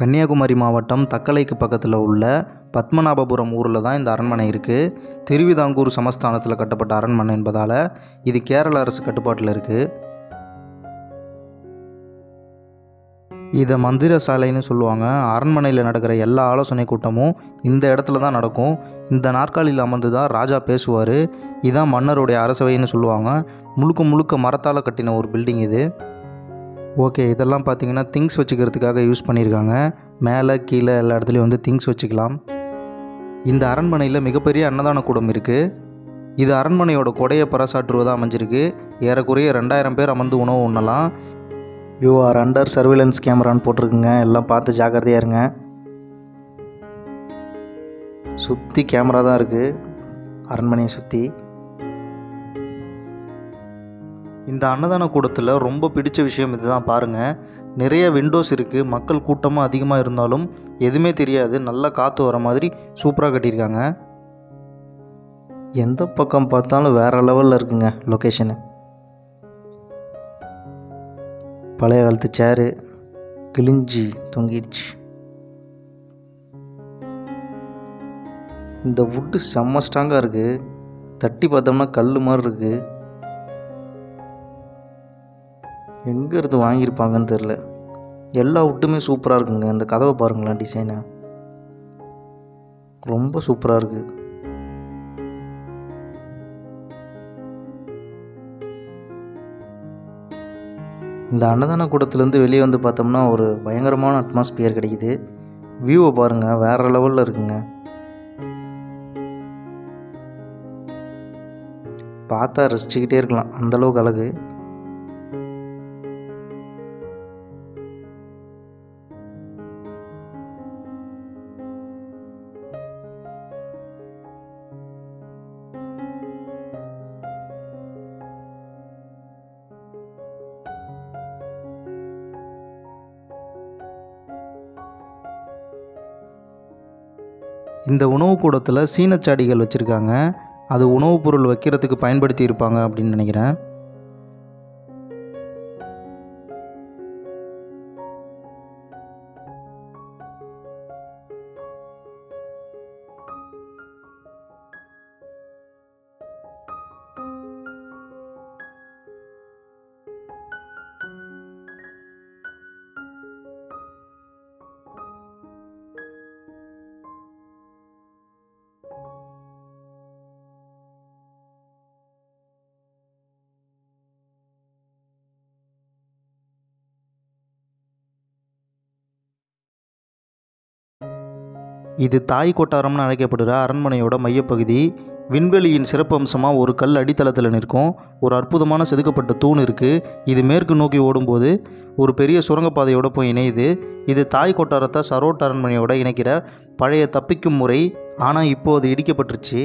கன்னியாகுமரி மாவட்டம் தக்கலைக்கு பக்கத்தில் உள்ள பத்மநாபபுரம் ஊரில் தான் இந்த அரண்மனை இருக்குது திருவிதாங்கூர் சமஸ்தானத்தில் கட்டப்பட்ட அரண்மனை என்பதால் இது கேரள அரசு கட்டுப்பாட்டில் இருக்குது இதை மந்திர சாலைன்னு சொல்லுவாங்க அரண்மனையில் நடக்கிற எல்லா ஆலோசனை கூட்டமும் இந்த இடத்துல தான் நடக்கும் இந்த நாற்காலியில் அமர்ந்து தான் ராஜா பேசுவார் இதான் மன்னருடைய அரசவைன்னு சொல்லுவாங்க முழுக்க முழுக்க மரத்தால் கட்டின ஒரு பில்டிங் இது ஓகே இதெல்லாம் பார்த்தீங்கன்னா திங்ஸ் வச்சுக்கிறதுக்காக யூஸ் பண்ணியிருக்காங்க மேலே கீழே எல்லா இடத்துலையும் வந்து திங்ஸ் வச்சுக்கலாம் இந்த அரண்மனையில் மிகப்பெரிய அன்னதான கூடம் இருக்குது இது அரண்மனையோட கொடையை பறைசாற்றுவதாக அமைஞ்சிருக்கு ஏறக்குறைய ரெண்டாயிரம் பேர் அமர்ந்து உணவு உண்ணலாம் யூ ஆர் அண்டர் சர்வேலன்ஸ் கேமரான்னு போட்டிருக்குங்க எல்லாம் பார்த்து ஜாக்கிரதையாக இருங்க சுற்றி கேமரா தான் இருக்குது அரண்மனையை சுற்றி இந்த அன்னதான கூடத்தில் ரொம்ப பிடிச்ச விஷயம் இதுதான் பாருங்கள் நிறைய விண்டோஸ் இருக்குது மக்கள் கூட்டமாக அதிகமாக இருந்தாலும் எதுவுமே தெரியாது நல்லா காற்று வர மாதிரி சூப்பராக கட்டியிருக்காங்க எந்த பக்கம் பார்த்தாலும் வேறு லெவலில் இருக்குங்க லொக்கேஷனு பழைய காலத்து சேரு கிழிஞ்சி தொங்கிடுச்சு இந்த வுட்டு செம்ம ஸ்ட்ராங்காக இருக்குது தட்டி பார்த்தோம்னா கல் மாதிரி இருக்குது எங்கே இருந்து வாங்கியிருப்பாங்கன்னு தெரில எல்லா வுட்டுமே சூப்பராக இருக்குங்க இந்த கதவை பாருங்களேன் டிசைனை ரொம்ப சூப்பராக இருக்குது இந்த அன்னதான கூடத்துலேருந்து வெளியே வந்து பார்த்தோம்னா ஒரு பயங்கரமான அட்மாஸ்பியர் கிடைக்குது வியூவை பாருங்கள் வேறு லெவலில் இருக்குங்க பார்த்தா ரசிச்சுக்கிட்டே இருக்கலாம் அந்தளவுக்கு அழகு இந்த உணவு கூடத்தில் சீனச்சாடிகள் வச்சுருக்காங்க அது உணவுப் பொருள் வைக்கிறதுக்கு பயன்படுத்தி இருப்பாங்க அப்படின்னு நினைக்கிறேன் இது தாய் கொட்டாரம்னு அழைக்கப்படுகிற அரண்மனையோட மையப்பகுதி விண்வெளியின் சிறப்பம்சமாக ஒரு கல் அடித்தளத்தில் நிற்கும் ஒரு அற்புதமான செதுக்கப்பட்ட தூண் இருக்குது இது மேற்கு நோக்கி ஓடும்போது ஒரு பெரிய சுரங்கப்பாதையோட போய் இணையுது இது தாய் கொட்டாரத்தை சரோட் அரண்மனையோட இணைக்கிற பழைய தப்பிக்கும் முறை ஆனால் இப்போ அது இடிக்கப்பட்டுருச்சு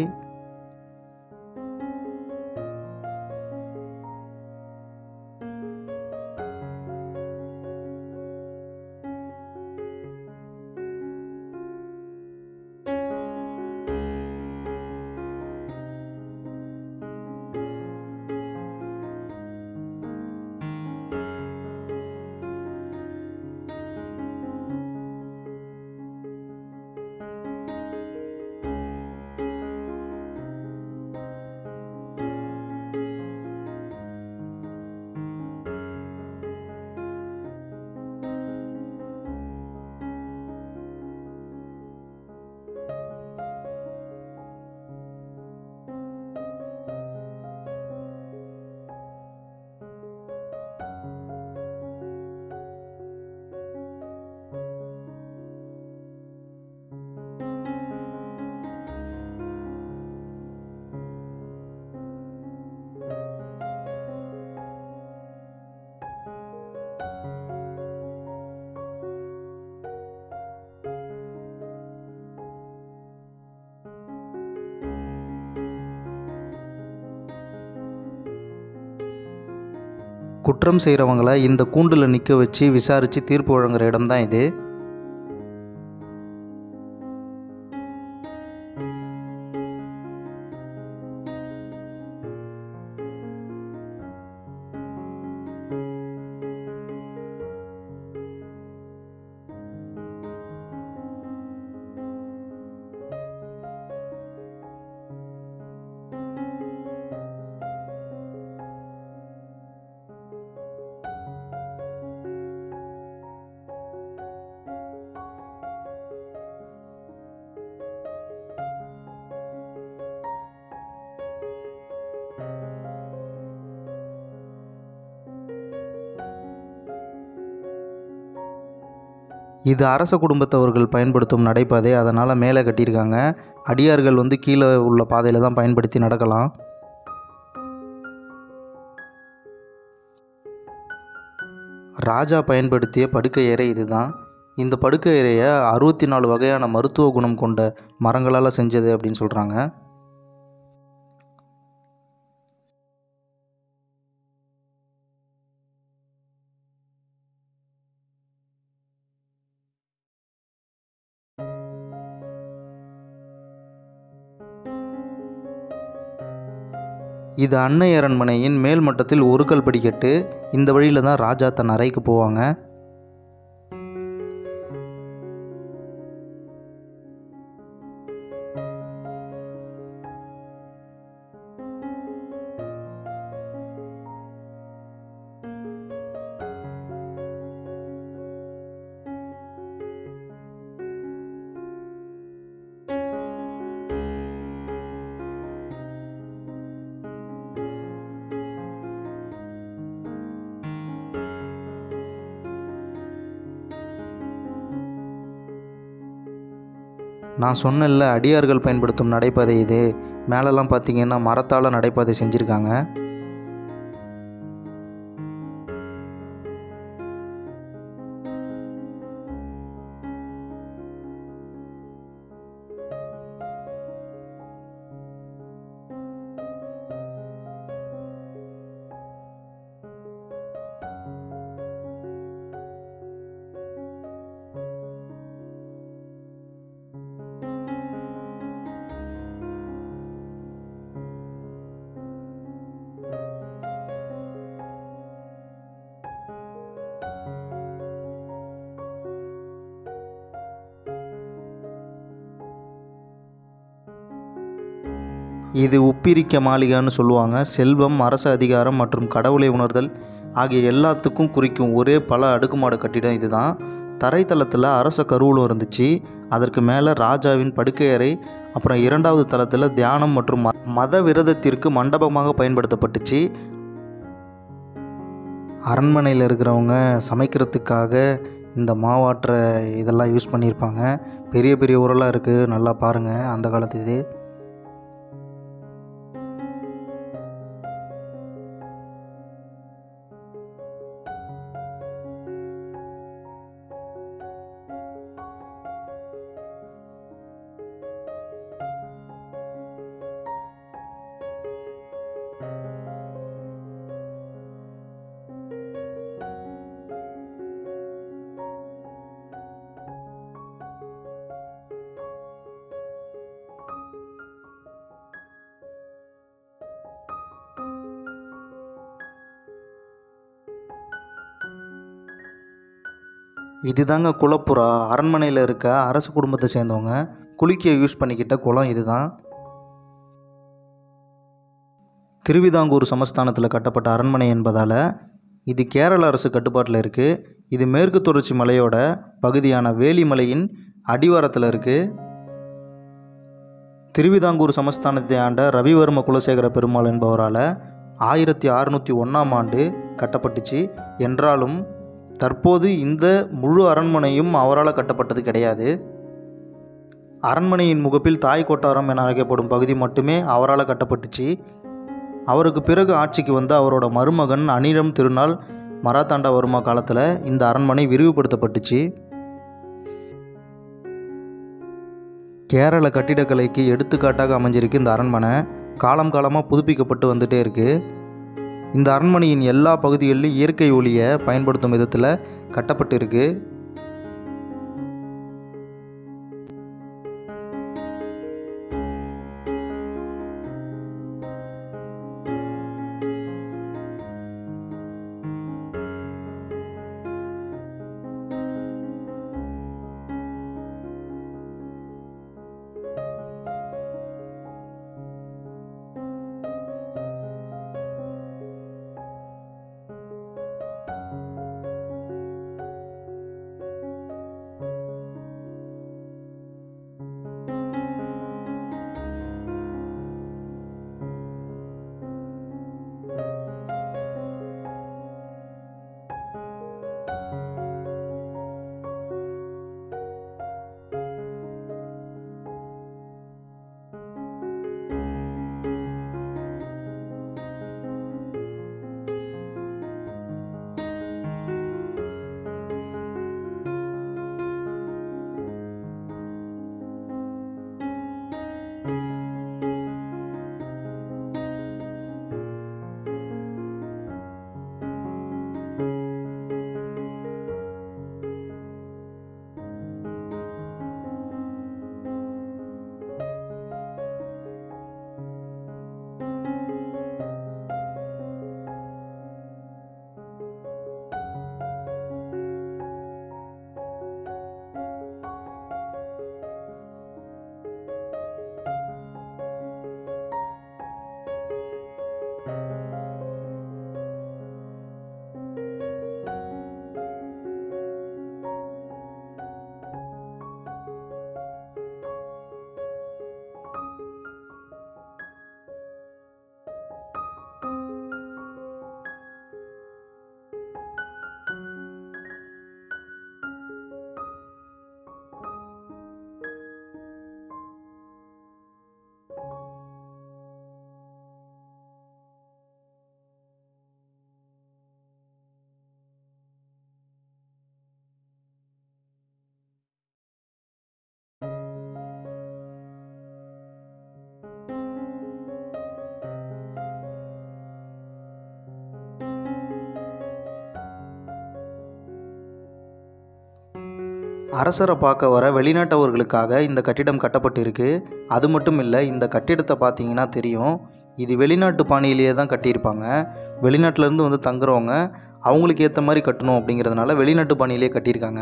குற்றம் செய்கிறவங்கள இந்த கூண்டில் நிற்க வச்சு விசாரித்து தீர்ப்பு வழங்குற இடம் தான் இது இது அரச குடும்பத்தவர்கள் பயன்படுத்தும் நடைபாதை அதனால் மேலே கட்டியிருக்காங்க அடியார்கள் வந்து கீழே உள்ள பாதையில் தான் பயன்படுத்தி நடக்கலாம் ராஜா பயன்படுத்திய படுக்கை அறை இதுதான் இந்த படுக்கை அறையை அறுபத்தி நாலு வகையான மருத்துவ குணம் கொண்ட மரங்களால் செஞ்சது அப்படின்னு சொல்கிறாங்க இது அன்னை அரண்மனையின் மேல் மட்டத்தில் ஒரு கல் படிக்கட்டு இந்த வழியில் தான் ராஜா தன் அறைக்கு போவாங்க நான் சொன்னேன்ல அடியார்கள் பயன்படுத்தும் நடைபாதை இது மேலெல்லாம் பார்த்தீங்கன்னா மரத்தால் நடைபாதை செஞ்சுருக்காங்க இது உப்பிரிக்க மாளிகைன்னு சொல்லுவாங்க செல்வம் அரச அதிகாரம் மற்றும் கடவுளை உணர்தல் ஆகிய எல்லாத்துக்கும் குறிக்கும் ஒரே பல அடுக்குமாடு கட்டிடம் இதுதான் தரைத்தளத்தில் அரச கருவூலம் இருந்துச்சு அதற்கு மேலே ராஜாவின் படுக்கை அறை அப்புறம் இரண்டாவது தளத்தில் தியானம் மற்றும் ம- மத விரதத்திற்கு மண்டபமாக பயன்படுத்தப்பட்டுச்சு அரண்மனையில் இருக்கிறவங்க சமைக்கிறதுக்காக இந்த மாவாட்டுற இதெல்லாம் யூஸ் பண்ணியிருப்பாங்க பெரிய பெரிய உரலாக இருக்குது நல்லா பாருங்கள் அந்த காலத்து இது இதுதாங்க குளப்புறா அரண்மனையில் இருக்க அரச குடும்பத்தை சேர்ந்தவங்க குளிக்க யூஸ் பண்ணிக்கிட்ட குளம் இதுதான் திருவிதாங்கூர் சமஸ்தானத்தில் கட்டப்பட்ட அரண்மனை என்பதால் இது கேரள அரசு கட்டுப்பாட்டில் இருக்குது இது மேற்கு தொடர்ச்சி மலையோட பகுதியான வேலிமலையின் அடிவாரத்தில் இருக்குது திருவிதாங்கூர் சமஸ்தானத்தை ஆண்ட ரவிவர்ம குலசேகர பெருமாள் என்பவரால் ஆயிரத்தி அறுநூற்றி ஒன்றாம் ஆண்டு கட்டப்பட்டுச்சு என்றாலும் தற்போது இந்த முழு அரண்மனையும் அவரால் கட்டப்பட்டது கிடையாது அரண்மனையின் முகப்பில் தாய் கொட்டாரம் என அழைக்கப்படும் பகுதி மட்டுமே அவரால் கட்டப்பட்டுச்சு அவருக்கு பிறகு ஆட்சிக்கு வந்த அவரோட மருமகன் அனிரம் திருநாள் மராத்தாண்டவர்மா காலத்தில் இந்த அரண்மனை விரிவுபடுத்தப்பட்டுச்சு கேரள கட்டிடக்கலைக்கு எடுத்துக்காட்டாக அமைஞ்சிருக்கு இந்த அரண்மனை காலம் காலமாக புதுப்பிக்கப்பட்டு வந்துட்டே இருக்குது இந்த அரண்மனையின் எல்லா பகுதிகளிலும் இயற்கை ஒளியை பயன்படுத்தும் விதத்தில் கட்டப்பட்டு இருக்கு அரசரை பார்க்க வர வெளிநாட்டவர்களுக்காக இந்த கட்டிடம் கட்டப்பட்டிருக்கு அது மட்டும் இல்லை இந்த கட்டிடத்தை பார்த்தீங்கன்னா தெரியும் இது வெளிநாட்டு பாணியிலேயே தான் கட்டியிருப்பாங்க வெளிநாட்டிலேருந்து வந்து தங்குறவங்க அவங்களுக்கு ஏற்ற மாதிரி கட்டணும் அப்படிங்கிறதுனால வெளிநாட்டு பாணியிலே கட்டியிருக்காங்க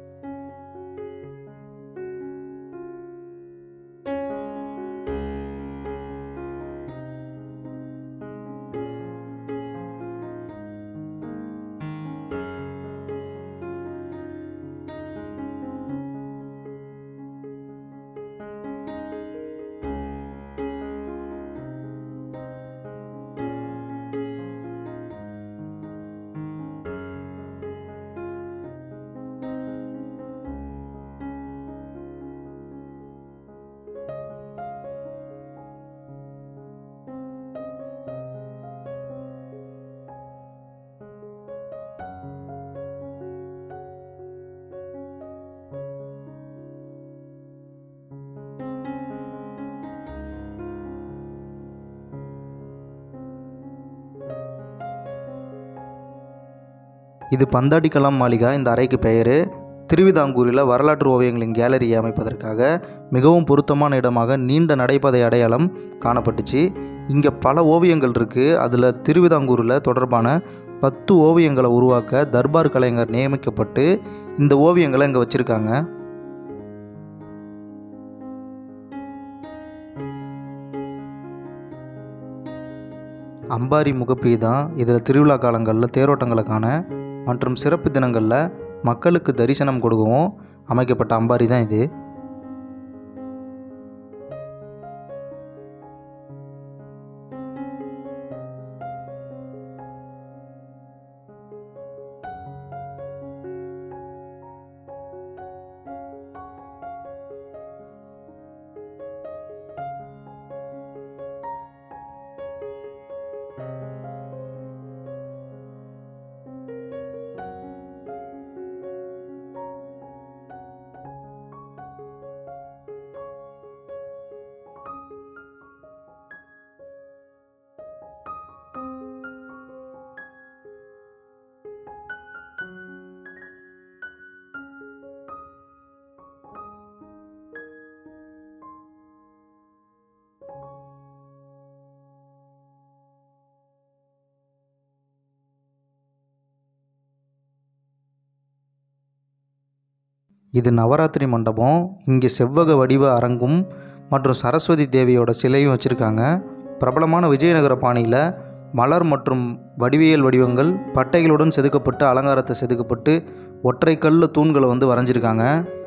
இது பந்தாடி கலாம் மாளிகா இந்த அறைக்கு பெயர் திருவிதாங்கூரில் வரலாற்று ஓவியங்களின் கேலரியை அமைப்பதற்காக மிகவும் பொருத்தமான இடமாக நீண்ட நடைபாதை அடையாளம் காணப்பட்டுச்சு இங்கே பல ஓவியங்கள் இருக்குது அதில் திருவிதாங்கூரில் தொடர்பான பத்து ஓவியங்களை உருவாக்க தர்பார் கலைஞர் நியமிக்கப்பட்டு இந்த ஓவியங்களை இங்கே வச்சுருக்காங்க அம்பாரி முகப்பி தான் இதில் திருவிழா காலங்களில் தேரோட்டங்களை காண மற்றும் சிறப்பு தினங்களில் மக்களுக்கு தரிசனம் கொடுக்கவும் அமைக்கப்பட்ட அம்பாரி தான் இது இது நவராத்திரி மண்டபம் இங்கே செவ்வக வடிவ அரங்கும் மற்றும் சரஸ்வதி தேவியோட சிலையும் வச்சுருக்காங்க பிரபலமான விஜயநகர பாணியில் மலர் மற்றும் வடிவியல் வடிவங்கள் பட்டைகளுடன் செதுக்கப்பட்டு அலங்காரத்தை செதுக்கப்பட்டு ஒற்றை கல்லு தூண்களை வந்து வரைஞ்சிருக்காங்க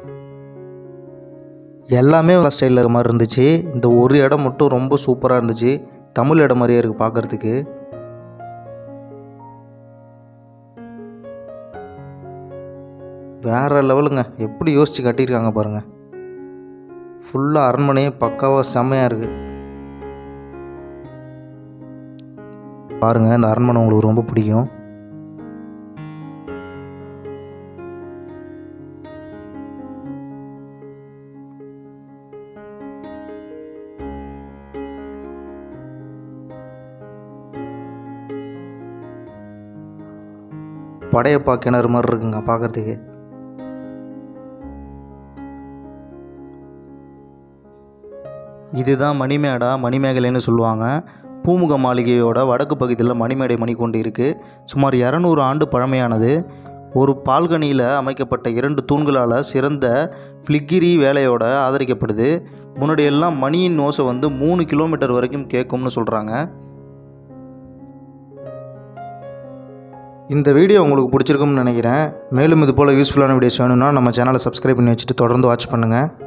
எல்லாமே ஸ்டைலில் இருக்க மாதிரி இருந்துச்சு இந்த ஒரு இடம் மட்டும் ரொம்ப சூப்பராக இருந்துச்சு தமிழ் இடம் மாதிரியே இருக்குது பார்க்குறதுக்கு வேற லெவலுங்க எப்படி யோசித்து கட்டியிருக்காங்க பாருங்கள் ஃபுல்லாக அரண்மனையே பக்காவாக செம்மையாக இருக்குது பாருங்கள் இந்த அரண்மனை உங்களுக்கு ரொம்ப பிடிக்கும் படையப்பா கிணறு மாதிரி இருக்குங்க பார்க்குறதுக்கு இதுதான் மணிமேடா மணிமேகலைன்னு சொல்லுவாங்க பூமுக மாளிகையோட வடக்கு பகுதியில் மணிமேடை மணிக்கொண்டு இருக்குது சுமார் இரநூறு ஆண்டு பழமையானது ஒரு பால்கனியில் அமைக்கப்பட்ட இரண்டு தூண்களால் சிறந்த ஃப்ளிக்கிரி வேலையோட ஆதரிக்கப்படுது முன்னாடி எல்லாம் மணியின் ஓசை வந்து மூணு கிலோமீட்டர் வரைக்கும் கேட்கும்னு சொல்கிறாங்க இந்த வீடியோ உங்களுக்கு பிடிச்சிருக்கும்னு நினைக்கிறேன் மேலும் இது போல் யூஸ்ஃபுல்லான வீடியோஸ் வேணும்னா நம்ம சேனலை சப்ஸ்கிரைப் பண்ணி வச்சுட்டு தொடர்ந்து வாட்ச் பண்ணுங்கள்